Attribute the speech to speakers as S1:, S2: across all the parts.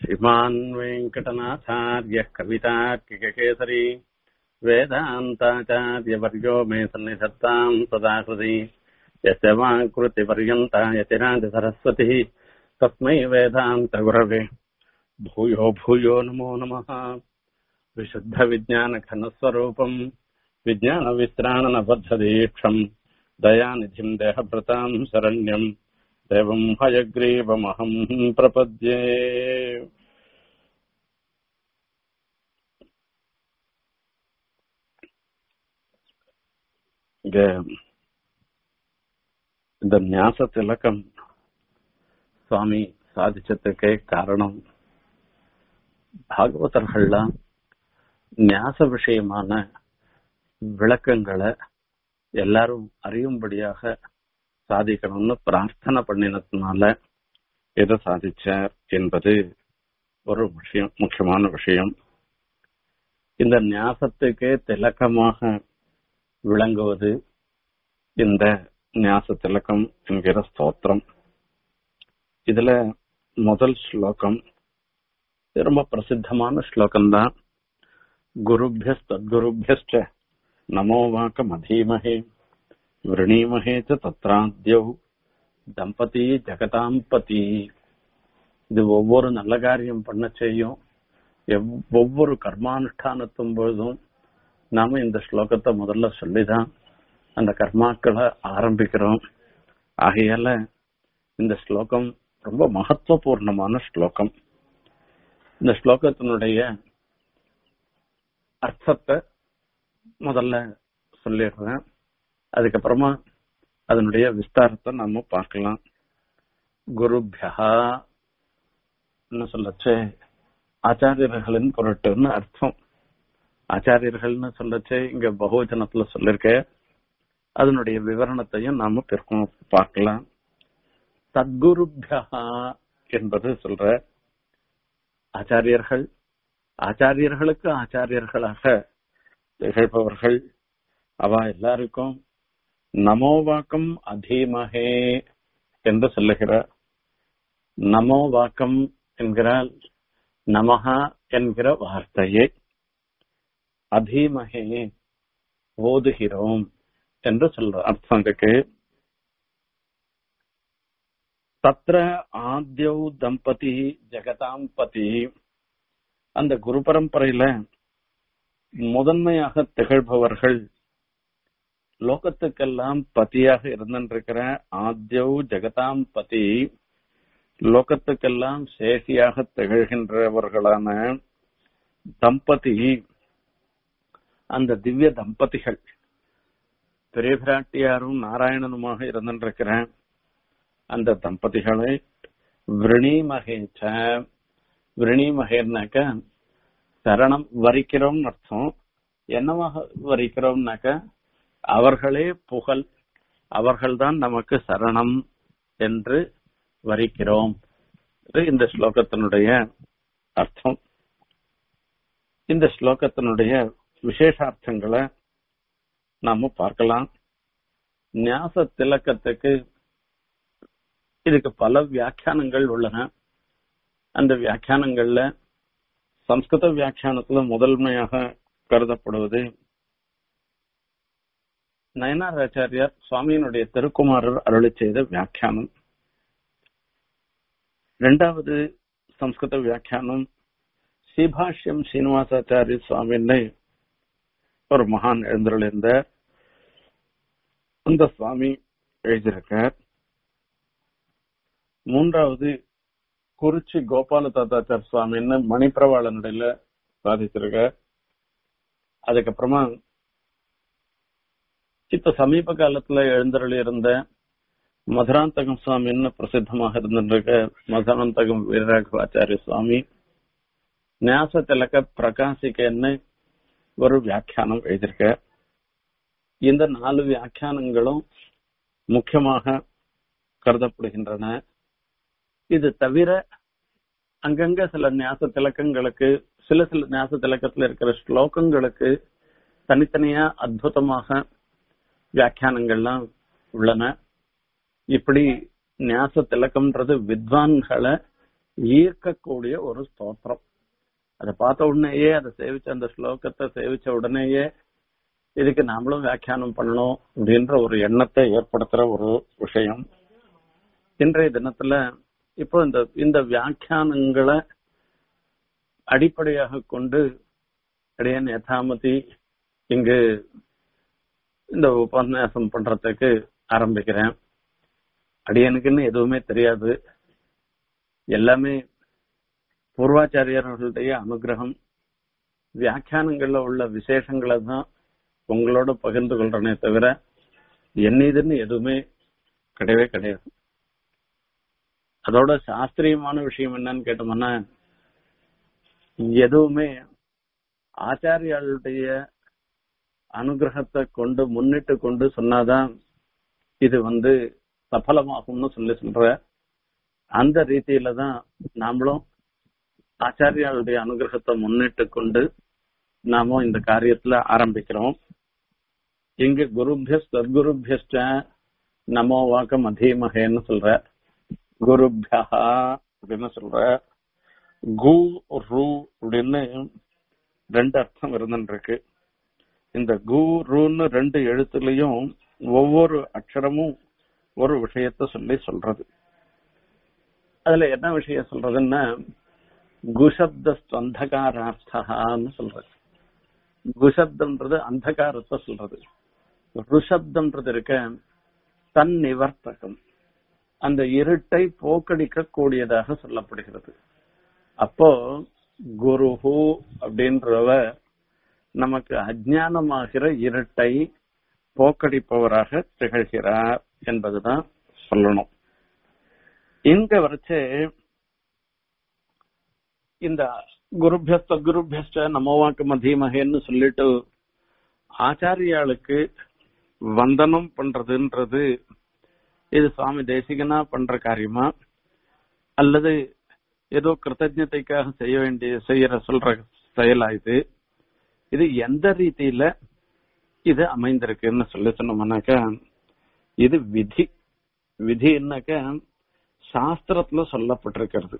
S1: श्रीमान् वेङ्कटनाथार्यः कवितार्किककेसरी वेदान्ताचार्यवर्यो मे सन्निधत्ताम् सदा हृदि यस्य वाङ्कृतिपर्यन्ता यतिराजसरस्वतिः तस्मै वेदान्तगुरवे भूयो भूयो नमो नमः विशुद्धविज्ञानघनस्वरूपम् विज्ञानवित्राणनबद्धदीक्षम् दयानिधिम् देहभृताम् शरण्यम् देवम् हयग्रीवमहम् प्रपद्ये இங்க இந்த ஞாச திலக்கம் சுவாமி சாதிச்சதுக்கே காரணம் பாகவதர்கள்லாம் ஞாச விஷயமான விளக்கங்களை எல்லாரும் அறியும்படியாக சாதிக்கணும்னு பிரார்த்தனை பண்ணினதுனால எதை சாதிச்சார் என்பது ஒரு விஷயம் முக்கியமான விஷயம் இந்த ஞாசத்துக்கே திலக்கமாக விளங்குவது இந்த ஞாச திலக்கம் என்கிற ஸ்தோத்திரம் இதுல முதல் ஸ்லோகம் இது ரொம்ப பிரசித்தமான ஸ்லோகம் தான் குருபியஸ் தத்குருபியஸ்ட நமோ வாக்கம் அதீமகே விரணீமகே ச தத்ராத்யௌ தம்பதி ஜெகதாம்பதி இது ஒவ்வொரு நல்ல காரியம் பண்ண செய்யும் எவ்- ஒவ்வொரு கர்மானுஷ்டானத்தும் பொழுதும் நாம இந்த ஸ்லோகத்தை முதல்ல சொல்லிதான் அந்த கர்மாக்களை ஆரம்பிக்கிறோம் ஆகையால இந்த ஸ்லோகம் ரொம்ப மகத்துவபூர்ணமான ஸ்லோகம் இந்த ஸ்லோகத்தினுடைய அர்த்தத்தை முதல்ல சொல்லிடுறேன் அதுக்கப்புறமா அதனுடைய விஸ்தாரத்தை நாம பார்க்கலாம் குருபியா சொல்லச்சு ஆச்சாரியர்களின் பொருட்டுன்னு அர்த்தம் ஆச்சாரியர்கள்னு சொல்லச்சு இங்க பகுவச்சனத்துல சொல்லிருக்க அதனுடைய விவரணத்தையும் நாம பிற்கும் பார்க்கலாம் சத்குருபியா என்பது சொல்ற ஆச்சாரியர்கள் ஆச்சாரியர்களுக்கு ஆச்சாரியர்களாக திகழ்பவர்கள் அவ எல்லாருக்கும் நமோவாக்கம் அதீமகே என்று சொல்லுகிறார் நமோவாக்கம் என்கிறால் நமஹா என்கிற வார்த்தையை அதீமகே ஓதுகிறோம் என்று சொல்ற அர்த்தம் இருக்கு தத்ர ஆத்யௌ தம்பதி ஜெகதாம் பதி அந்த குரு பரம்பரையில முதன்மையாக திகழ்பவர்கள் லோகத்துக்கெல்லாம் பதியாக இருந்திருக்கிற ஆத்யௌ ஜெகதாம் பதி லோகத்துக்கெல்லாம் சேஷியாக திகழ்கின்றவர்களான தம்பதி அந்த திவ்ய தம்பதிகள் பெரிய பிராட்டியாரும் நாராயணனுமாக இருந்திருக்கிற அந்த தம்பதிகளை விரணீமகேச்ச விரணீமகேன்னாக்க சரணம் வரிக்கிறோம்னு அர்த்தம் என்னவாக வரிக்கிறோம்னாக்க அவர்களே புகழ் அவர்கள்தான் நமக்கு சரணம் என்று வரிக்கிறோம் இது இந்த ஸ்லோகத்தினுடைய அர்த்தம் இந்த ஸ்லோகத்தினுடைய விசேஷார்த்தங்களை நாம பார்க்கலாம் ஞாச திலக்கத்துக்கு இதுக்கு பல வியாக்கியானங்கள் உள்ளன அந்த வியாக்கியானங்கள்ல சம்ஸ்கிருத வியாக்கியானத்துல முதன்மையாக கருதப்படுவது நயனாராச்சாரியார் சுவாமியினுடைய திருக்குமாரர் அருளி செய்த வியாக்கியானம் இரண்டாவது சம்ஸ்கிருத வியாக்கியானம் ஸ்ரீபாஷ்யம் சீனிவாசாச்சாரிய சுவாமின்னு ஒரு மகான் எழுந்திருந்த அந்த சுவாமி எழுதியிருக்கார் மூன்றாவது குறிச்சி கோபால தாத்தாச்சார் சுவாமின்னு மணிப்பிரவாளனுடைய சாதிச்சிருக்கார் அதுக்கப்புறமா இப்ப சமீப காலத்துல எழுந்தருளி இருந்த மதுராந்தகம் சுவாமின்னு பிரசித்தமாக இருந்திருக்க மதுராந்தகம் வீரராகவாச்சாரிய சுவாமி ஞாச திலக பிரகாசிக்கன்னு ஒரு வியாக்கியானம் எழுதியிருக்க இந்த நாலு வியாக்கியானங்களும் முக்கியமாக கருதப்படுகின்றன இது தவிர அங்கங்க சில ஞாச திலக்கங்களுக்கு சில சில ஞாச திலக்கத்துல இருக்கிற ஸ்லோகங்களுக்கு தனித்தனியா அற்புதமாக வியாக்கியானங்கள்லாம் உள்ளன இப்படி ஞாச திலக்கம்ன்றது வித்வான்களை ஈர்க்கக்கூடிய ஒரு ஸ்தோத்திரம் அதை பார்த்த உடனேயே அதை சேவிச்ச அந்த ஸ்லோகத்தை சேவிச்ச உடனேயே இதுக்கு நாமளும் வியாக்கியானம் பண்ணணும் அப்படின்ற ஒரு எண்ணத்தை ஏற்படுத்துற ஒரு விஷயம் இன்றைய தினத்துல இப்போ இந்த இந்த வியாக்கியானங்களை அடிப்படையாக கொண்டு இடையன் யதாமதி இங்கு இந்த உபன்யாசம் பண்றதுக்கு ஆரம்பிக்கிறேன் அடியனுக்குன்னு எதுவுமே தெரியாது எல்லாமே பூர்வாச்சாரியர்களுடைய அனுகிரகம் வியாக்கியானங்கள்ல உள்ள விசேஷங்களை தான் உங்களோட பகிர்ந்து கொள்றனே தவிர என்னதுன்னு எதுவுமே கிடையவே கிடையாது அதோட சாஸ்திரியமான விஷயம் என்னன்னு கேட்டோம்னா எதுவுமே ஆச்சாரியாளுடைய அனுகிரகத்தை கொண்டு முன்னிட்டு கொண்டு சொன்னாதான் இது வந்து சஃலமாகும்னு சொல்லி சொல்ற அந்த ரீதியில தான் நாமளும் ஆச்சாரியாளுடைய அனுகிரகத்தை முன்னிட்டு கொண்டு நாம இந்த காரியத்துல ஆரம்பிக்கிறோம் இங்க குருபிய சத்குருபியஸ்ட நமோ வாக்கம் அதீமகேன்னு சொல்ற குருபியா அப்படின்னு சொல்ற கு ரு அப்படின்னு ரெண்டு அர்த்தம் இருந்துருக்கு இந்த கு ருன்னு ரெண்டு எழுத்துலயும் ஒவ்வொரு அக்ஷரமும் ஒரு விஷயத்த சொல்லி சொல்றது அதுல என்ன விஷயம் சொல்றதுன்னா குஷப்த அந்தகாரார்த்தான்னு சொல்றது குஷப்தம்ன்றது அந்தகாரத்தை சொல்றது ருஷப்தம்ன்றது இருக்க தன் நிவர்த்தகம் அந்த இருட்டை போக்கடிக்க கூடியதாக சொல்லப்படுகிறது அப்போ குருஹு அப்படின்றவ நமக்கு அஜானமாகிற இருட்டை போக்கடிப்பவராக திகழ்கிறார் என்பதுதான் சொல்லணும் இங்க வரைச்சு இந்த குருபியஸ்த குருபியஸ்ட நமோவாக்கு மதீமகேன்னு சொல்லிட்டு ஆச்சாரியாளுக்கு வந்தனம் பண்றதுன்றது இது சுவாமி தேசிகனா பண்ற காரியமா அல்லது ஏதோ கிருத்தஜத்தைக்காக செய்ய வேண்டிய செய்யற சொல்ற செயலா இது இது எந்த ரீதியில இது அமைந்திருக்குன்னு சொல்லி சொன்னோம்னாக்கா இது விதி விதினாக்க சாஸ்திரத்துல சொல்லப்பட்டிருக்கிறது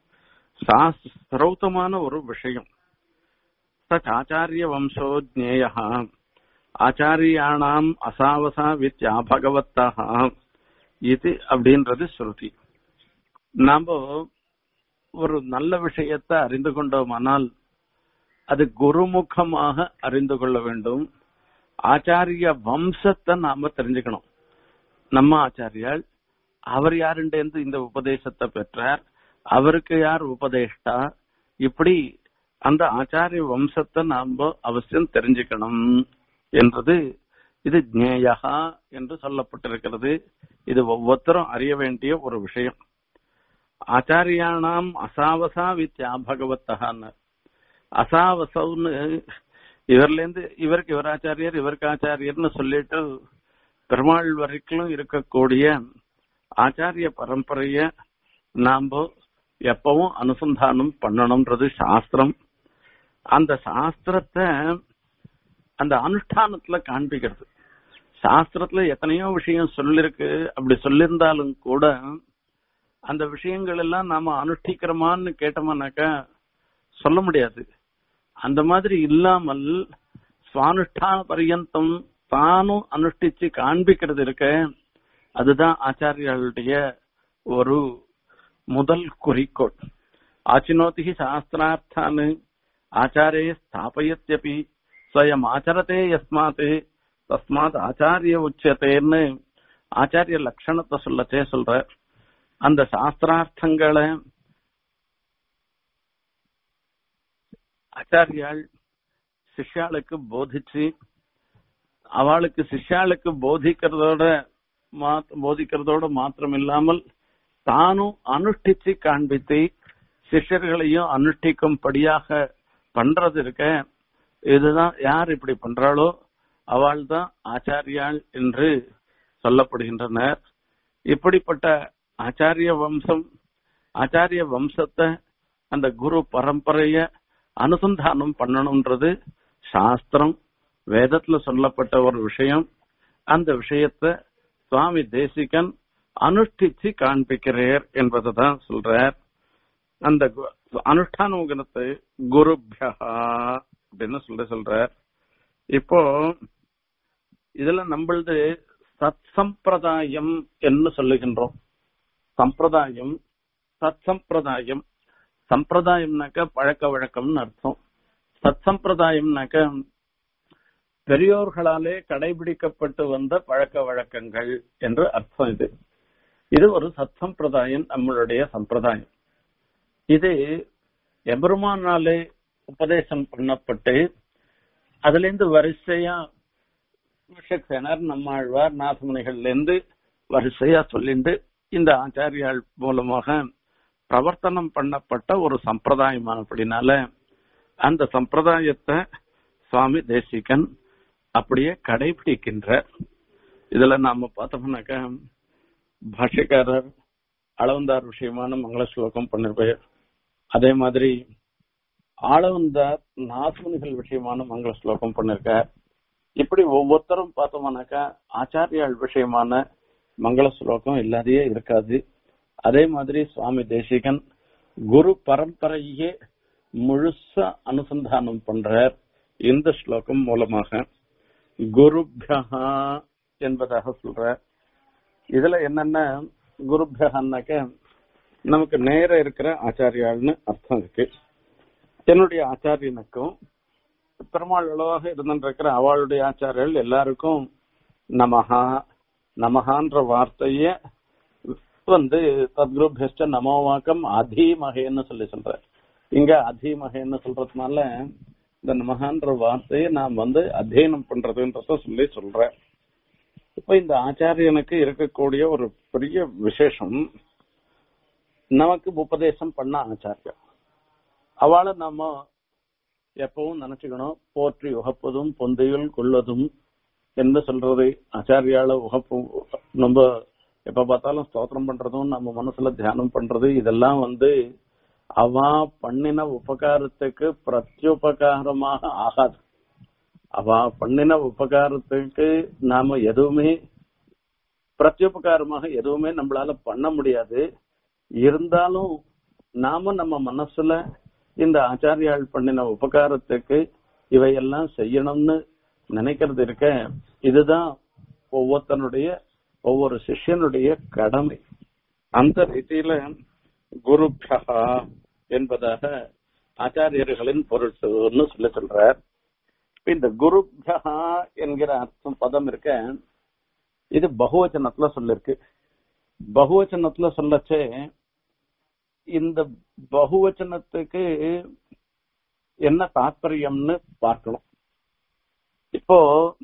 S1: சிரௌத்தமான ஒரு விஷயம் தட் ஆச்சாரிய வம்சோ ஜேய ஆச்சாரியானாம் அசாவசா வித்யா பகவத்தாக இது அப்படின்றது ஸ்ருதி நாம ஒரு நல்ல விஷயத்தை அறிந்து கொண்டோமானால் அது குருமுகமாக அறிந்து கொள்ள வேண்டும் ஆச்சாரிய வம்சத்தை நாம தெரிஞ்சுக்கணும் நம்ம ஆச்சாரியால் அவர் யாருண்டேந்து இந்த உபதேசத்தை பெற்றார் அவருக்கு யார் உபதேஷ்டா இப்படி அந்த ஆச்சாரிய வம்சத்தை நாம அவசியம் தெரிஞ்சுக்கணும் என்றது இது ஜேயா என்று சொல்லப்பட்டிருக்கிறது இது ஒவ்வொருத்தரும் அறிய வேண்டிய ஒரு விஷயம் ஆச்சாரியானாம் அசாவசா வித்யா பகவத்தகான்னு அசாவசம்னு இவர்ல இருந்து இவருக்கு இவர் ஆச்சாரியர் இவருக்கு ஆச்சாரியர்னு சொல்லிட்டு பெருமாள் வரைக்கும் இருக்கக்கூடிய ஆச்சாரிய பரம்பரைய நாம எப்பவும் அனுசந்தானம் பண்ணணும்ன்றது சாஸ்திரம் அந்த சாஸ்திரத்தை அந்த அனுஷ்டானத்துல காண்பிக்கிறது சாஸ்திரத்துல எத்தனையோ விஷயம் சொல்லிருக்கு அப்படி சொல்லியிருந்தாலும் கூட அந்த விஷயங்கள் எல்லாம் நாம அனுஷ்டிக்கிறோமான்னு கேட்டோம்னாக்கா சொல்ல முடியாது அந்த மாதிரி இல்லாமல் சுவானுஷ்டான பரியந்தம் தானும் அனுஷ்டிச்சு காண்பிக்கிறது இருக்க அதுதான் ஆச்சாரியர்களுடைய ஒரு முதல் குறிக்கோள் ஆச்சினோதி சாஸ்திரார்த்தான்னு ஆச்சாரே ஸ்தாபயத்யபி ஸ்வயம் ஆச்சரத்தே யஸ்மாத் தஸ்மாத் ஆச்சாரிய உச்சத்தேன்னு ஆச்சாரிய லட்சணத்தை சொல்லச்சே சொல்ற அந்த சாஸ்திரார்த்தங்களை ஆச்சாரியால் சிஷ்யாளுக்கு போதிச்சு அவளுக்கு சிஷ்யாளுக்கு போதிக்கிறதோட போதிக்கிறதோட மாத்திரம் இல்லாமல் தானும் அனுஷ்டிச்சு காண்பித்து சிஷ்யர்களையும் அனுஷ்டிக்கும்படியாக பண்றது இருக்க இதுதான் யார் இப்படி பண்றாளோ அவள் தான் ஆச்சாரியாள் என்று சொல்லப்படுகின்றனர் இப்படிப்பட்ட ஆச்சாரிய வம்சம் ஆச்சாரிய வம்சத்தை அந்த குரு பரம்பரைய அனுசந்தானம் பண்ணணும்ன்றது சாஸ்திரம் வேதத்துல சொல்லப்பட்ட ஒரு விஷயம் அந்த விஷயத்த சுவாமி தேசிகன் அனுஷ்டிச்சு காண்பிக்கிறார் என்பதை தான் சொல்றார் அந்த கு- அனுஷ்டான குணத்தை குருபியா அப்படின்னு சொல்ல சொல்ற இப்போ இதுல நம்மளது சத் சம்பிரதாயம் என்று சொல்லுகின்றோம் சம்பிரதாயம் சத் சம்பிரதாயம் சம்பிரதாயம்னாக்க பழக்க வழக்கம்னு அர்த்தம் சத் சம்பிரதாயம்னாக்க பெரியோர்களாலே கடைபிடிக்கப்பட்டு வந்த பழக்க வழக்கங்கள் என்று அர்த்தம் இது இது ஒரு சத் சம்பிரதாயம் நம்மளுடைய சம்பிரதாயம் இது எபெருமானாலே உபதேசம் பண்ணப்பட்டு அதுல இருந்து வரிசையா விஷக்சேனர் நம்மாழ்வார் நாசமுனிகள்ல இருந்து வரிசையா சொல்லிண்டு இந்த ஆச்சாரியால் மூலமாக பிரவர்த்தனம் பண்ணப்பட்ட ஒரு சம்பிரதாயமானபடினால அந்த சம்பிரதாயத்தை சுவாமி தேசிகன் அப்படியே கடைபிடிக்கின்ற இதுல நாம பார்த்தோம்னாக்க பாஷ்யக்காரர் அளவந்தார் விஷயமான மங்கள ஸ்லோகம் பண்ணிருப்பார் அதே மாதிரி ஆளவந்தார் நாசுமணிகள் விஷயமான மங்கள ஸ்லோகம் பண்ணிருக்கார் இப்படி ஒவ்வொருத்தரும் பார்த்தோம்னாக்கா ஆச்சாரியாள் விஷயமான மங்கள ஸ்லோகம் இல்லாதையே இருக்காது அதே மாதிரி சுவாமி தேசிகன் குரு பரம்பரையே முழுசா அனுசந்தானம் பண்றார் இந்த ஸ்லோகம் மூலமாக குருபியா என்பதாக சொல்றார் இதுல என்னன்னா குருபியகான்னாக்க நமக்கு நேர இருக்கிற ஆச்சாரியாள்னு அர்த்தம் இருக்கு என்னுடைய ஆச்சாரியனுக்கும் பெருமாள் அளவாக இருந்திருக்கிற அவளுடைய ஆச்சாரியர்கள் எல்லாருக்கும் நமஹா நமஹான்ற வார்த்தைய வந்து தத்குருபியஷ்ட நமோவாக்கம் அதீமகேன்னு சொல்லி சொல்ற இங்க அதீமகேன்னு சொல்றதுனால இந்த நமகான்ற வார்த்தையை நாம் வந்து அத்தியனம் பண்றதுன்றத சொல்லி சொல்றேன் இப்ப இந்த ஆச்சாரியனுக்கு இருக்கக்கூடிய ஒரு பெரிய விசேஷம் நமக்கு உபதேசம் பண்ண ஆச்சாரியம் அவளை நம்ம எப்பவும் நினைச்சுக்கணும் போற்றி உகப்பதும் பொந்தையுள் கொள்வதும் என்று சொல்றது ஆச்சாரியால உகப்பு நம்ம எப்ப பார்த்தாலும் ஸ்தோத்திரம் பண்றதும் நம்ம மனசுல தியானம் பண்றது இதெல்லாம் வந்து அவ பண்ணின உபகாரத்துக்கு பிரத்யுபகாரமாக ஆகாது அவ பண்ணின உபகாரத்துக்கு நாம எதுவுமே பிரத்யுபகாரமாக எதுவுமே நம்மளால பண்ண முடியாது இருந்தாலும் நாம நம்ம மனசுல இந்த ஆச்சாரியால் பண்ணின உபகாரத்துக்கு இவையெல்லாம் செய்யணும்னு நினைக்கிறது இருக்க இதுதான் ஒவ்வொருத்தனுடைய ஒவ்வொரு சிஷ்யனுடைய கடமை அந்த ரீதியில குருபியா என்பதாக ஆச்சாரியர்களின் பொருட்டுன்னு சொல்லி சொல்றார் இந்த குருபியா என்கிற அர்த்தம் பதம் இருக்க இது பகுவச்சனத்துல சொல்லிருக்கு பகுவச்சனத்துல சொல்லச்சே இந்த பகுவச்சனத்துக்கு என்ன தாற்பயம்னு பார்க்கணும் இப்போ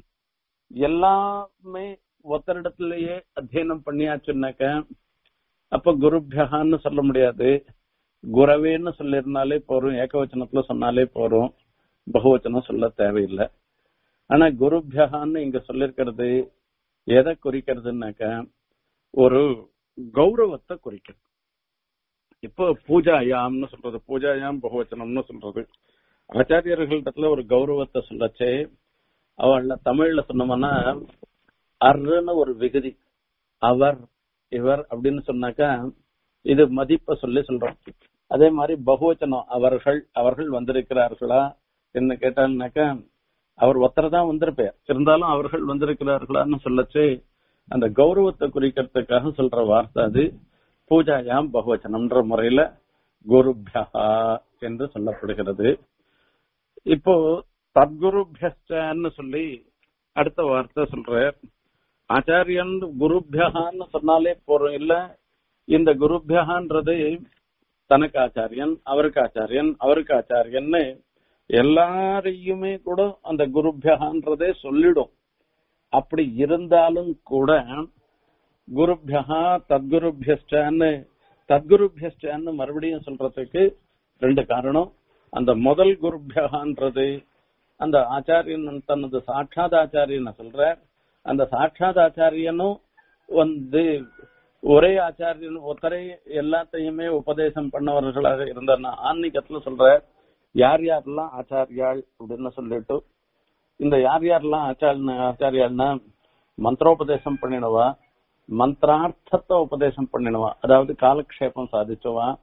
S1: எல்லாமே ஒத்தரிடத்திலேயே அத்தியனம் பண்ணியாச்சுன்னாக்க அப்ப குருபியகான்னு சொல்ல முடியாது குரவேன்னு சொல்லியிருந்தாலே போறோம் ஏகவச்சனத்துல சொன்னாலே போறோம் பகுவச்சனம் சொல்ல தேவையில்லை ஆனா குருபியகான்னு இங்க சொல்லிருக்கிறது எதை குறிக்கிறதுனாக்க ஒரு கௌரவத்தை குறிக்கிறது இப்போ பூஜாயாம்னு சொல்றது பூஜாயாம் பகுவச்சனம்னு சொல்றது ஆச்சாரியர்களிடத்துல ஒரு கௌரவத்தை சொல்லச்சே அவள தமிழ்ல சொன்னோம்னா அர்ன்னு ஒரு விகுதி அவர் இவர் அப்படின்னு சொன்னாக்கா இது மதிப்பை சொல்லி சொல்றோம் அதே மாதிரி பகுவச்சனம் அவர்கள் அவர்கள் வந்திருக்கிறார்களா என்ன கேட்டாங்கனாக்கா அவர் ஒருத்தர் தான் வந்திருப்பார் இருந்தாலும் அவர்கள் வந்திருக்கிறார்களான்னு சொல்லச்சு அந்த கௌரவத்தை குறிக்கிறதுக்காக சொல்ற வார்த்தை அது பூஜாயாம் பகுவச்சனம்ன்ற முறையில குருபியா என்று சொல்லப்படுகிறது இப்போ தத்குருபியஸ்டன்னு சொல்லி அடுத்த வார்த்தை சொல்ற ஆச்சாரியன் குருபியகான்னு சொன்னாலே போறோம் இல்ல இந்த குருபியகான்றது தனக்கு ஆச்சாரியன் அவருக்கு ஆச்சாரியன் அவருக்கு ஆச்சாரியன்னு எல்லாரையுமே கூட அந்த குருபியகான்றதே சொல்லிடும் அப்படி இருந்தாலும் கூட குருபியகா தத்குருபியஸ்டான்னு தத்குருபியஸ்டான்னு மறுபடியும் சொல்றதுக்கு ரெண்டு காரணம் அந்த முதல் குருபியகான்றது அந்த ஆச்சாரியன் தனது சாட்சாத் ஆச்சாரியனை சொல்ற அந்த சாட்சாத் ஆச்சாரியனும் வந்து ஒரே ஆச்சாரியன் ஒருத்தரை எல்லாத்தையுமே உபதேசம் பண்ணவர்களாக இருந்தனா ஆன்மீகத்துல சொல்ற யார் யாரெல்லாம் ஆச்சாரியாள் அப்படின்னு சொல்லிட்டு இந்த யார் யாரெல்லாம் ஆச்சாரிய ஆச்சாரியாள்னா மந்திரோபதேசம் பண்ணினவா மந்திரார்த்தத்தை உபதேசம் பண்ணினவா அதாவது காலக்ஷேபம் சாதிச்சவா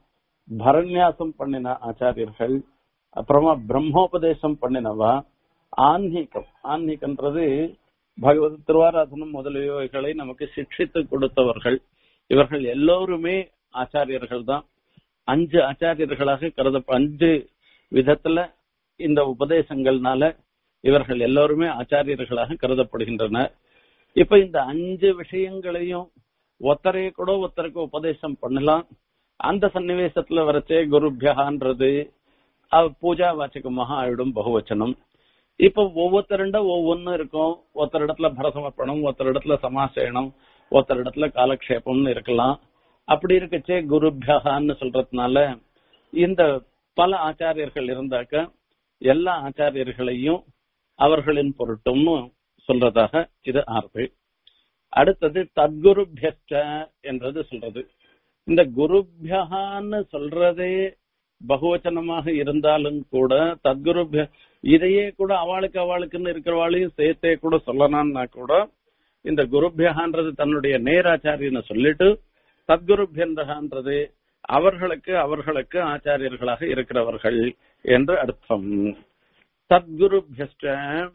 S1: பரநியாசம் பண்ணின ஆச்சாரியர்கள் அப்புறமா பிரம்மோபதேசம் பண்ணினவா ஆன்மீகம் ஆன்மீகன்றது பகவத் திருவாராதனம் முதலியவைகளை நமக்கு சிக்ஷித்து கொடுத்தவர்கள் இவர்கள் எல்லோருமே ஆச்சாரியர்கள் தான் அஞ்சு ஆச்சாரியர்களாக கருத அஞ்சு விதத்துல இந்த உபதேசங்கள்னால இவர்கள் எல்லோருமே ஆச்சாரியர்களாக கருதப்படுகின்றனர் இப்ப இந்த அஞ்சு விஷயங்களையும் ஒத்தரைய கூட ஒருத்தருக்கு உபதேசம் பண்ணலாம் அந்த சன்னிவேசத்துல வரச்சே குருபியகான்றது அஹ், பூஜா வாச்சகமாக ஆயிடும் பகுவச்சனம் இப்ப ஒவ்வொருத்தருண்ட ஒவ்வொன்னு இருக்கும் ஒருத்தர் இடத்துல பரசமர்ப்பணம் ஒருத்தர் இடத்துல சமாசேனம் ஒருத்தர் இடத்துல காலக்ஷேபம்னு இருக்கலாம் அப்படி இருக்கச்சே குருபியகான்னு சொல்றதுனால இந்த பல ஆச்சாரியர்கள் இருந்தாக்க எல்லா ஆச்சாரியர்களையும் அவர்களின் பொருட்டும்னு சொல்றதாக இது ஆறுது அடுத்தது தத்குருபியஸ்ட என்றது சொல்றது இந்த குருபியகான்னு சொல்றதே பகுவச்சனமாக இருந்தாலும் கூட தத்குருபிய இதையே கூட அவளுக்கு அவளுக்குன்னு இருக்கிறவாளையும் சேர்த்தே கூட சொல்லலாம்னா கூட இந்த குருபியகான்றது தன்னுடைய நேராச்சாரியனை சொல்லிட்டு தத்குருபியந்தகான்றது அவர்களுக்கு அவர்களுக்கு ஆச்சாரியர்களாக இருக்கிறவர்கள் என்று அர்த்தம் தத்குருபியஸ்ட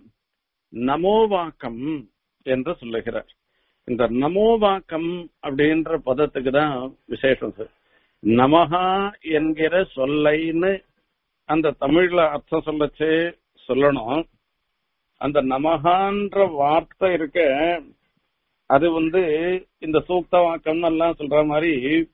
S1: நமோவாக்கம் என்று சொல்லுகிறார் இந்த நமோவாக்கம் அப்படின்ற பதத்துக்கு தான் விசேஷம் சார் நமஹா என்கிற சொல்லைன்னு அந்த தமிழ்ல அர்த்தம் சொல்லச்சு சொல்லணும் அந்த நமகான்ற வார்த்தை இருக்க அது வந்து இந்த சூக்த வாக்கம் எல்லாம் சொல்ற மாதிரி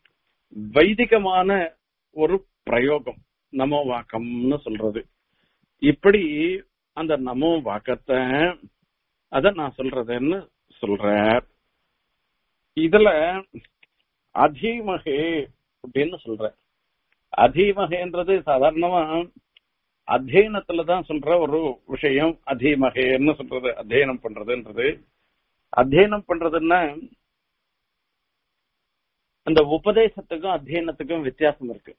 S1: வைதிகமான ஒரு பிரயோகம் நமோ வாக்கம்னு சொல்றது இப்படி அந்த நமோ வாக்கத்தை அத நான் சொல்றதுன்னு சொல்றேன் இதுல அதீமகே அப்படின்னு சொல்ற அதீமகேன்றது சாதாரணமா அத்தியனத்துலதான் சொல்ற ஒரு விஷயம் அதீமகேன்னு சொல்றது அத்தியனம் பண்றதுன்றது அத்தியனம் பண்றதுன்னா அந்த உபதேசத்துக்கும் அத்தியனத்துக்கும் வித்தியாசம் இருக்கு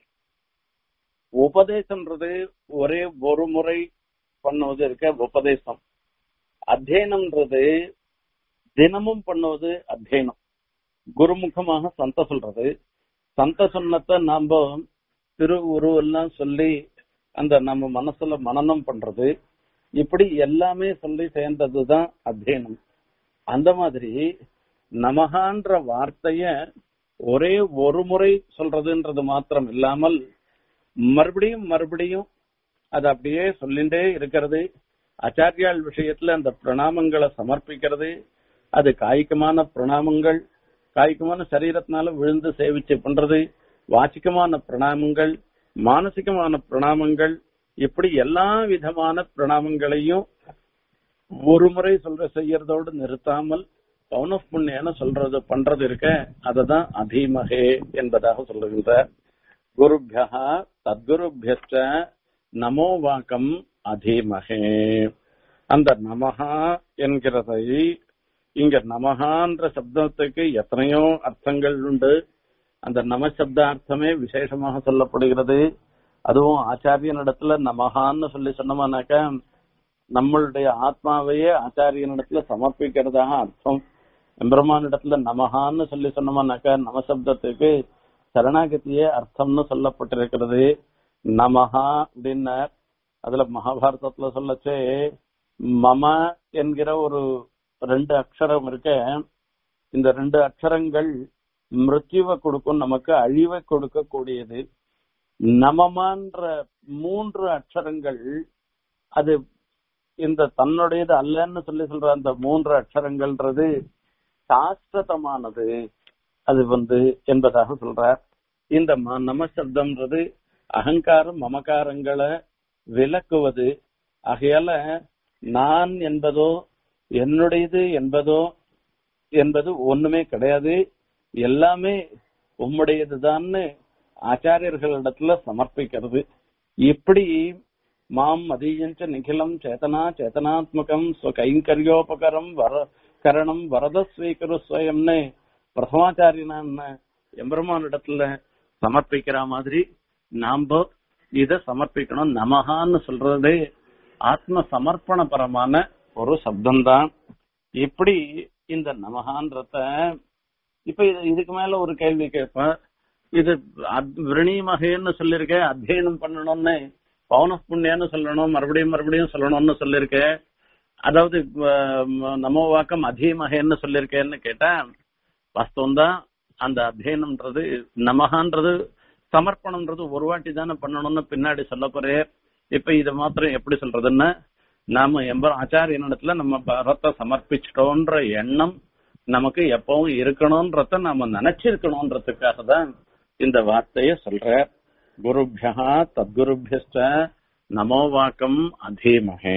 S1: உபதேசம்ன்றது ஒரே ஒரு முறை பண்ணுவது இருக்க உபதேசம் அத்தியனம்ன்றது தினமும் பண்ணுவது அத்தியனம் குருமுகமாக சந்த சொல்றது சந்த சொன்னத்தை நாம திரு உருவெல்லாம் சொல்லி அந்த நம்ம மனசுல மனனம் பண்றது இப்படி எல்லாமே சொல்லி சேர்ந்ததுதான் அத்தியனம் அந்த மாதிரி நமகான்ற வார்த்தைய ஒரே ஒரு முறை சொல்றதுன்றது மாத்திரம் இல்லாமல் மறுபடியும் மறுபடியும் அது அப்படியே சொல்லிண்டே இருக்கிறது ஆச்சாரியால் விஷயத்துல அந்த பிரணாமங்களை சமர்ப்பிக்கிறது அது காய்கமான பிரணாமங்கள் காய்கமான சரீரத்தினால விழுந்து சேவிச்சு பண்றது வாச்சிக்கமான பிரணாமங்கள் மானசிகமான பிரணாமங்கள் இப்படி எல்லா விதமான பிரணாமங்களையும் ஒரு முறை சொல்ற செய்யறதோடு நிறுத்தாமல் பௌனப் புண்ணியன சொல்றது பண்றது இருக்க அததான் அதீமகே என்பதாக சொல்லுகின்ற குருபியா தத்குருபியஸ்ட நமோ வாக்கம் அதீமகே அந்த நமஹா என்கிறதை இங்க நமஹான்ற சப்தத்துக்கு எத்தனையோ அர்த்தங்கள் உண்டு அந்த நம சப்தார்த்தமே விசேஷமாக சொல்லப்படுகிறது அதுவும் ஆச்சாரியனிடத்துல நமஹான்னு சொல்லி சொன்னோம்னாக்க நம்மளுடைய ஆத்மாவையே ஆச்சாரியனிடத்துல சமர்ப்பிக்கிறதாக அர்த்தம் எம்பெருமானிடத்துல நமஹான்னு சொல்லி சொன்னோம்னாக்க நமசப்தத்துக்கு சரணாகதியே அர்த்தம்னு சொல்லப்பட்டிருக்கிறது நமஹா அப்படின்னார் அதுல மகாபாரதத்துல சொல்லச்சே மம என்கிற ஒரு ரெண்டு அக்ஷரம் இருக்க இந்த ரெண்டு அக்ஷரங்கள் மிருத்யுவை கொடுக்கும் நமக்கு அழிவை கொடுக்கக்கூடியது நமமான்ற மூன்று அக்ஷரங்கள் அது இந்த தன்னுடையது அல்லன்னு சொல்லி சொல்ற அந்த மூன்று அக்ஷரங்கள்ன்றது சாஸ்வதமானது அது வந்து என்பதாக சொல்றார் இந்த ம- நமசப்தம்ன்றது அகங்காரம் மமகாரங்களை விலக்குவது ஆகையால நான் என்பதோ என்னுடையது என்பதோ என்பது ஒண்ணுமே கிடையாது எல்லாமே உம்முடையதுதான்னு ஆச்சாரியர்களிடத்துல சமர்ப்பிக்கிறது இப்படி மாம் அதீயஞ்ச நிகிலம் சேதனா சேதனாத்மகம் கைங்கரியோபகரம் வர கரணம் வரத ஸ்வீகரு ஸ்வயம்னு பிரதமாச்சாரியனான எம்பெருமானிடத்துல சமர்ப்பிக்கிற மாதிரி நாம இத சமர்ப்பிக்கணும் நமகான்னு சொல்றதே ஆத்ம சமர்ப்பணபரமான ஒரு சப்தம்தான் இப்படி இந்த நமகான்றத இப்ப இது- இதுக்கு மேல ஒரு கேள்வி கேட்பேன் இது அத்- விரணீமகேன்னு சொல்லியிருக்கேன் அத்தியனம் பண்ணணும்னு பௌன புண்ணியன்னு சொல்லணும் மறுபடியும் மறுபடியும் சொல்லணும்னு சொல்லியிருக்கேன் அதாவது அஹ், நமோ வாக்கம் அதீமகேன்னு சொல்லியிருக்கேன்னு கேட்டா வாஸ்தவம் தான் அந்த அத்தியனம்ன்றது நமகான்றது சமர்ப்பணம்ன்றது ஒரு வாட்டி தானே பண்ணணும்னு பின்னாடி சொல்ல போறேன் இப்ப இத மாத்திரம் எப்படி சொல்றதுன்னா நாம எம்ப ஆச்சாரியனிடத்துல நம்ம பரத்தை சமர்ப்பிச்சிட்டோன்ற எண்ணம் நமக்கு எப்பவும் இருக்கணும்ன்றத நாம நினைச்சிருக்கணும்ன்றதுக்காக தான் இந்த வார்த்தைய சொல்ற குருபியா தத்குருபியஸ்ட நமோ வாக்கம் அதீமகே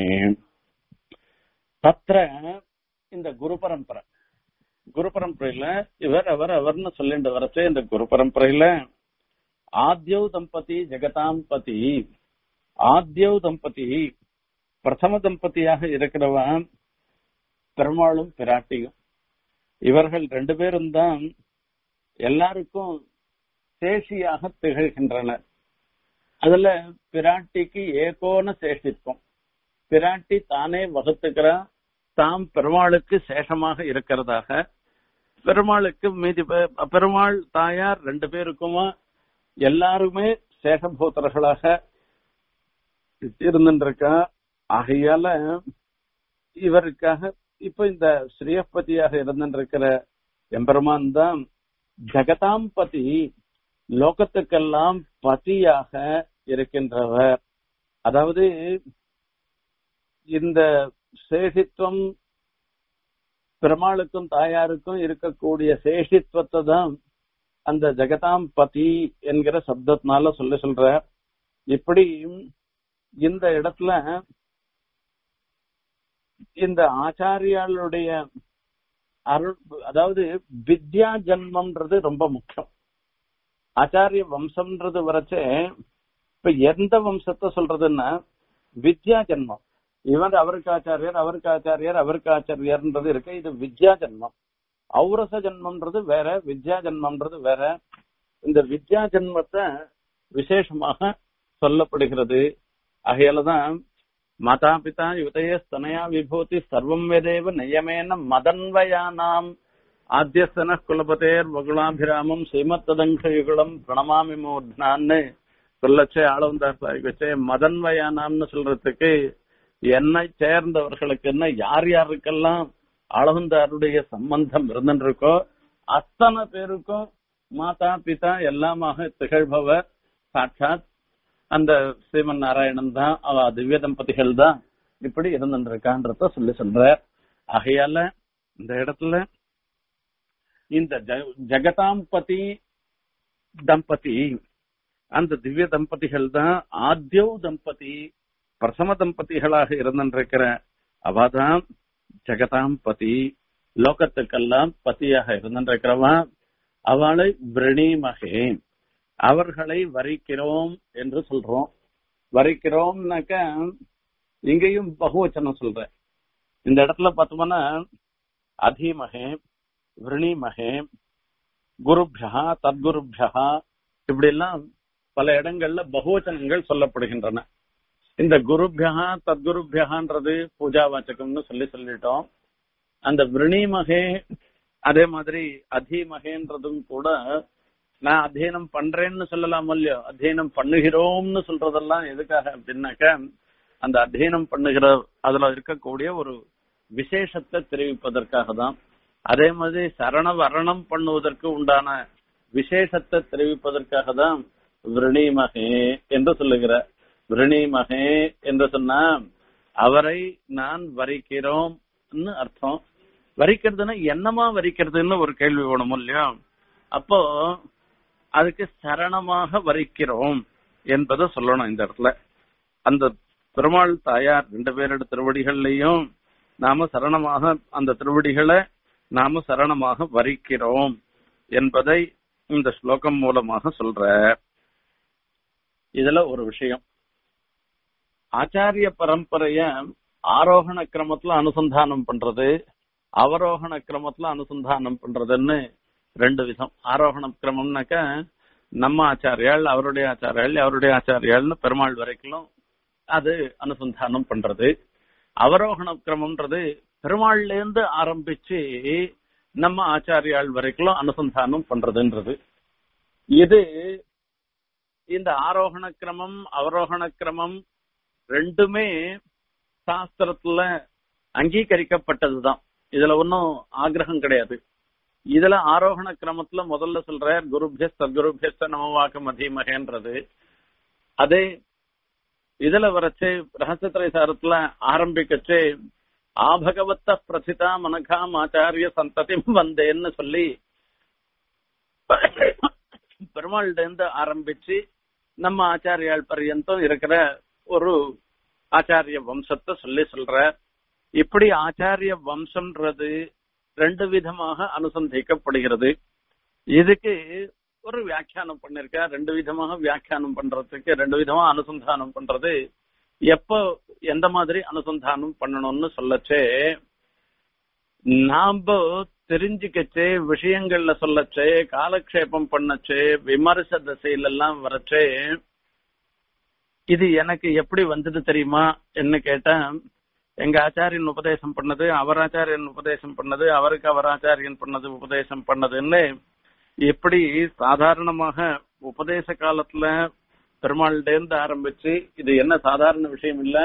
S1: தத்ர இந்த குரு பரம்பரை குரு பரம்பரையில இவர் அவர் அவர்னு சொல்லிட்டு வரச்சே இந்த குரு பரம்பரையில ஆத்யவ் தம்பதி ஜெகதாம் பதி ஆத்யவ் தம்பதி பிரதம தம்பதியாக இருக்கிறவன் பெருமாளும் பிராட்டியும் இவர்கள் ரெண்டு பேரும் தான் எல்லாருக்கும் சேஷியாக திகழ்கின்றனர் அதுல பிராட்டிக்கு ஏகோன சேஷித்துவம் பிராட்டி தானே வகுத்துக்கிறா தாம் பெருமாளுக்கு சேஷமாக இருக்கிறதாக பெருமாளுக்கு மீதி பே- பெருமாள் தாயார் ரெண்டு பேருக்குமா எல்லாருமே சேஷபூத்தர்களாக இருந்துருக்கா ஆகையால இவருக்காக இப்ப இந்த ஸ்ரீயப்பதியாக இருந்திருக்கிற எம்பெருமான் தான் ஜெகதாம் பதி லோகத்துக்கெல்லாம் பதியாக இருக்கின்றவர் அதாவது இந்த சேஷித்துவம் பெருமாளுக்கும் தாயாருக்கும் இருக்கக்கூடிய சேஷித்துவத்தை தான் அந்த ஜெகதாம் பதி என்கிற சப்தத்தினால சொல்ல சொல்ற இப்படி இந்த இடத்துல இந்த ஆச்சாரியாளுடைய அருள் அதாவது வித்யா ஜன்மம்ன்றது ரொம்ப முக்கியம் ஆச்சாரிய வம்சம்ன்றது வரைச்சே இப்ப எந்த வம்சத்தை சொல்றதுன்னா வித்யா ஜன்மம் இவர் அவருக்கு ஆச்சாரியர் அவருக்கு ஆச்சாரியர் அவருக்கு ஆச்சாரியர்ன்றது இருக்கு இது வித்யா ஜன்மம் ஔரச ஜன்மம்ன்றது வேற வித்யா ஜன்மம்ன்றது வேற இந்த வித்யா ஜன்மத்தை விசேஷமாக சொல்லப்படுகிறது ஆகையாலதான் மாதா பிதா யுதய ஸ்தனயா விபூதி சர்வம் வேதேவ நியமேன மதன்வயானாம் ஆத்தியஸ்தன குலபதேர் வகுலாபிராமம் ஸ்ரீமத்ததங்க யுகுலம் பிரணமாமி மூர்னான்னு சொல்லச்சே ஆளவந்தார் சாஹிப் வச்சே மதன்வயானாம்னு சொல்றதுக்கு என்னை சேர்ந்தவர்களுக்கு என்ன யார் யாருக்கெல்லாம் ஆளவந்தாருடைய சம்பந்தம் இருந்துருக்கோ அத்தனை பேருக்கும் மாதா பிதா எல்லாமாக திகழ்பவர் சாட்சாத் அந்த ஸ்ரீமன் நாராயணன் தான் அவ திவ்ய தம்பதிகள் தான் இப்படி இருந்துருக்கான்றத சொல்லி சொல்ற ஆகையால இந்த இடத்துல இந்த ஜ- ஜெகதாம்பதி தம்பதி அந்த திவ்ய தம்பதிகள் தான் ஆத்யவ் தம்பதி பிரசம தம்பதிகளாக இருந்திருக்கிற அவதான் ஜெகதாம் பதி லோகத்துக்கெல்லாம் பத்தியாக இருந்திருக்கிறவன் அவளை விரணீமகே அவர்களை வரிக்கிறோம் என்று சொல்றோம் வரிக்கிறோம்னாக்க இங்கேயும் பகுவச்சனம் சொல்றேன் இந்த இடத்துல பார்த்தோம்னா அதீமகே விரணீமகே குருபியா தத்குருபியா இப்படி எல்லாம் பல இடங்கள்ல பகுவச்சனங்கள் சொல்லப்படுகின்றன இந்த குருபியா தத்குருபியான்றது பூஜா வாச்சகம்னு சொல்லி சொல்லிட்டோம் அந்த விரணீமகே அதே மாதிரி அதீமகேன்றதும் கூட நான் அத்தியனம் பண்றேன்னு சொல்லலாம் இல்லையோ அத்தியனம் பண்ணுகிறோம்னு சொல்றதெல்லாம் எதுக்காக அப்படின்னாக்க அந்த அத்தியனம் பண்ணுகிற அதுல இருக்கக்கூடிய ஒரு விசேஷத்தை தெரிவிப்பதற்காக தான் அதே மாதிரி சரண வரணம் பண்ணுவதற்கு உண்டான விசேஷத்தை தெரிவிப்பதற்காக தான் விரணீமகே என்று சொல்லுகிற விரணீமகே என்று சொன்னா அவரை நான் வரிக்கிறோம் அர்த்தம் வரிக்கிறதுன்னா என்னமா வரிக்கிறதுன்னு ஒரு கேள்வி வேணும் இல்லையா அப்போ அதுக்கு சரணமாக வரிக்கிறோம் என்பதை சொல்லணும் இந்த இடத்துல அந்த பெருமாள் தாயார் ரெண்டு பேரோட திருவடிகள்லையும் நாம சரணமாக அந்த திருவடிகளை நாம சரணமாக வரிக்கிறோம் என்பதை இந்த ஸ்லோகம் மூலமாக சொல்ற இதுல ஒரு விஷயம் ஆச்சாரிய பரம்பரைய ஆரோகண கிரமத்துல அனுசந்தானம் பண்றது அவரோகண கிரமத்துல அனுசந்தானம் பண்றதுன்னு ரெண்டு விதம் ஆரோகண கிரமம்னாக்க நம்ம ஆச்சாரியால் அவருடைய ஆச்சாரியால் அவருடைய ஆச்சாரியால்னு பெருமாள் வரைக்கும் அது அனுசந்தானம் பண்றது அவரோகண கிரமம்ன்றது பெருமாள்ல இருந்து ஆரம்பிச்சு நம்ம ஆச்சாரியால் வரைக்கும் அனுசந்தானம் பண்றதுன்றது இது இந்த ஆரோகண கிரமம் அவரோகண கிரமம் ரெண்டுமே சாஸ்திரத்துல அங்கீகரிக்கப்பட்டதுதான் இதுல ஒன்னும் ஆக்கிரகம் கிடையாது இதுல ஆரோகண கிரமத்துல முதல்ல சொல்ற குருபிய சத்குருபியஸ்த நமவாக்க மதிமகன்றது அதே இதுல வரைச்சு ரகசியத்திரை சாரத்துல ஆரம்பிக்கச்சு ஆபகவத்த பிரசிதா மனகாம் ஆச்சாரிய சந்ததிம் வந்தேன்னு சொல்லி பெருமாள்ட இருந்து ஆரம்பிச்சு நம்ம ஆச்சாரியால் பர்யந்தம் இருக்கிற ஒரு ஆச்சாரிய வம்சத்தை சொல்லி சொல்ற இப்படி ஆச்சாரிய வம்சம்ன்றது ரெண்டு விதமாக அனுசந்திக்கப்படுகிறது இதுக்கு ஒரு வியாக்கியானம் பண்ணிருக்க ரெண்டு விதமாக வியாக்கியானம் பண்றதுக்கு ரெண்டு விதமா அனுசந்தானம் பண்றது எப்ப எந்த மாதிரி அனுசந்தானம் பண்ணணும்னு சொல்லச்சே நாம தெரிஞ்சுக்கச்சே விஷயங்கள்ல சொல்லச்சே காலக்ஷேபம் பண்ணச்சே விமர்ச திசையில எல்லாம் வரச்சே இது எனக்கு எப்படி வந்தது தெரியுமா என்ன கேட்டா எங்க ஆச்சாரியன் உபதேசம் பண்ணது அவர் ஆச்சாரியன் உபதேசம் பண்ணது அவருக்கு அவர் ஆச்சாரியன் பண்ணது உபதேசம் பண்ணதுன்னு எப்படி சாதாரணமாக உபதேச காலத்துல பெருமாள்கிட்ட இருந்து ஆரம்பிச்சு இது என்ன சாதாரண விஷயம் இல்ல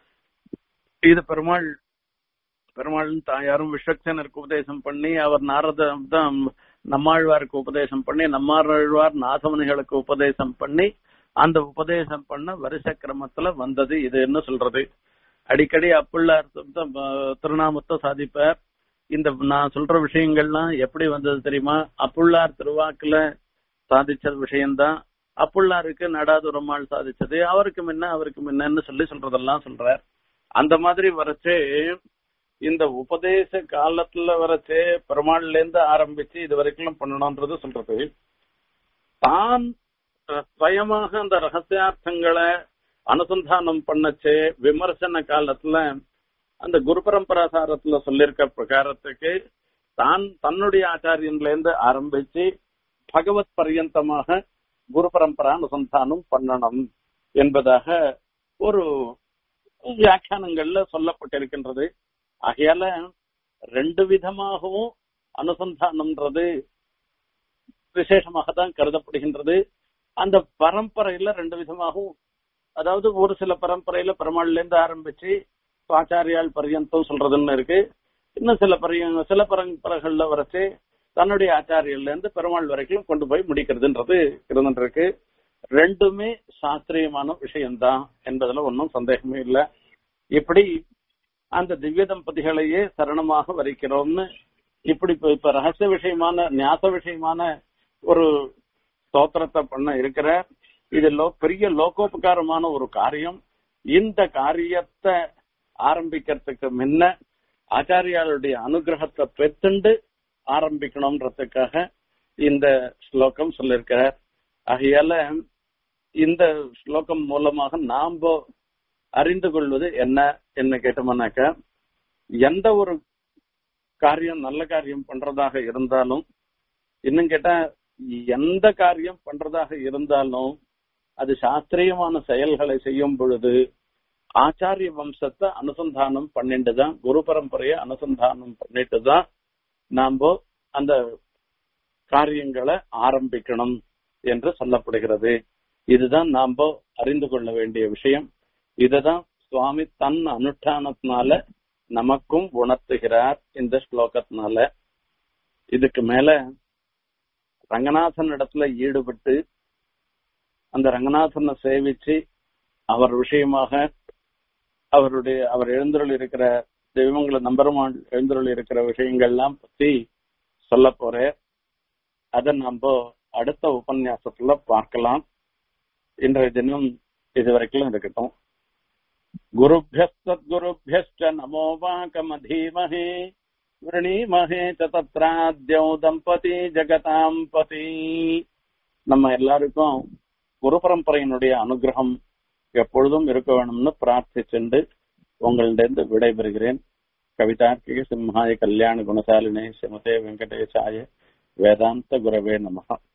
S1: இது பெருமாள் பெருமாள் தாயாரும் விஸ்வக்சனருக்கு உபதேசம் பண்ணி அவர் நாரத தான் நம்மாழ்வாருக்கு உபதேசம் பண்ணி நம்மாழ்வார் நாசமணிகளுக்கு உபதேசம் பண்ணி அந்த உபதேசம் பண்ண வருஷ கிரமத்துல வந்தது இது என்ன சொல்றது அடிக்கடி அப்புள்ளார் திருநாமத்தை சாதிப்பார் இந்த நான் சொல்ற விஷயங்கள்லாம் எப்படி வந்தது தெரியுமா அப்புள்ளார் திருவாக்குல சாதிச்ச விஷயம்தான் அப்புள்ளாருக்கு நடாதுரம்மாள் சாதிச்சது அவருக்கு முன்ன அவருக்கு முன்னன்னு சொல்லி சொல்றதெல்லாம் சொல்றார் அந்த மாதிரி வரச்சே இந்த உபதேச காலத்துல வரச்சே பெருமாள்ல இருந்து ஆரம்பிச்சு இது வரைக்கும் பண்ணணும்ன்றது சொல்றது தான் சுயமாக அந்த ரகசியார்த்தங்களை அனுசந்தானம் பண்ணச்சே விமர்சன காலத்துல அந்த குரு பரம்பராசாரத்துல சொல்லியிருக்க பிரகாரத்துக்கு தான் தன்னுடைய ஆச்சாரியன்ல இருந்து ஆரம்பிச்சு பகவத் பர்யந்தமாக குரு பரம்பரா அனுசந்தானம் பண்ணணும் என்பதாக ஒரு வியாக்கியானங்கள்ல சொல்லப்பட்டிருக்கின்றது ஆகையால ரெண்டு விதமாகவும் அனுசந்தானம்ன்றது விசேஷமாக தான் கருதப்படுகின்றது அந்த பரம்பரையில ரெண்டு விதமாகவும் அதாவது ஒரு சில பரம்பரையில பெருமாள்ல இருந்து ஆரம்பிச்சு ஆச்சாரியால் பர்யந்தம் சொல்றதுன்னு இருக்கு இன்னும் சில பரிய சில பரம்பரைகள்ல வரைச்சு தன்னுடைய ஆச்சாரியல்ல இருந்து பெருமாள் வரைக்கும் கொண்டு போய் முடிக்கிறதுன்றது இருந்துருக்கு ரெண்டுமே சாஸ்திரியமான விஷயம்தான் என்பதுல ஒன்றும் சந்தேகமே இல்லை இப்படி அந்த திவ்ய தம்பதிகளையே சரணமாக வரிக்கிறோம்னு இப்படி இப்ப ரகசிய விஷயமான ஞாச விஷயமான ஒரு ஸ்தோத்திரத்தை பண்ண இருக்கிற இது லோ பெரிய லோகோபகாரமான ஒரு காரியம் இந்த காரியத்தை ஆரம்பிக்கிறதுக்கு முன்ன ஆச்சாரியாளுடைய அனுகிரகத்தை பெற்றுண்டு ஆரம்பிக்கணும்ன்றதுக்காக இந்த ஸ்லோகம் சொல்லியிருக்கிறார் ஆகையால இந்த ஸ்லோகம் மூலமாக நாம அறிந்து கொள்வது என்ன என்ன கேட்டோம்னாக்க எந்த ஒரு காரியம் நல்ல காரியம் பண்றதாக இருந்தாலும் இன்னும் கேட்டா எந்த காரியம் பண்றதாக இருந்தாலும் அது சாஸ்திரியமான செயல்களை செய்யும் பொழுது ஆச்சாரிய வம்சத்தை அனுசந்தானம் பண்ணிட்டு தான் குரு பரம்பரையை அனுசந்தானம் பண்ணிட்டு தான் நாம அந்த காரியங்களை ஆரம்பிக்கணும் என்று சொல்லப்படுகிறது இதுதான் நாம அறிந்து கொள்ள வேண்டிய விஷயம் இதுதான் சுவாமி தன் அனுஷ்டானத்தினால நமக்கும் உணர்த்துகிறார் இந்த ஸ்லோகத்தினால இதுக்கு மேல ரங்கநாதன் இடத்துல ஈடுபட்டு அந்த ரங்கநாதனை சேவிச்சு அவர் விஷயமாக அவருடைய அவர் எழுந்தருள் இருக்கிற தெய்வங்களை நம்பருமான் எழுந்தருள் இருக்கிற விஷயங்கள்லாம் பத்தி சொல்ல போறேன் அதை நம்ம அடுத்த உபன்யாசத்துல பார்க்கலாம் இன்றைய தினம் இது வரைக்கும் இருக்கட்டும் குருபியஸ்தத்குருபியஸ்ட நமோ வாக்கமதீமஹே விரணீமஹே தத்ராத்யௌ தம்பதி ஜெகதாம் பதி நம்ம எல்லாருக்கும் குரு பரம்பரையினுடைய அனுகிரகம் எப்பொழுதும் இருக்க வேணும்னு பிரார்த்திச்சுண்டு உங்களிடம் விடைபெறுகிறேன் கவிதார்க்கிக சிம்ஹாய கல்யாண குணசாலினே சிமதே வெங்கடேசாய வேதாந்த குரவே நமகா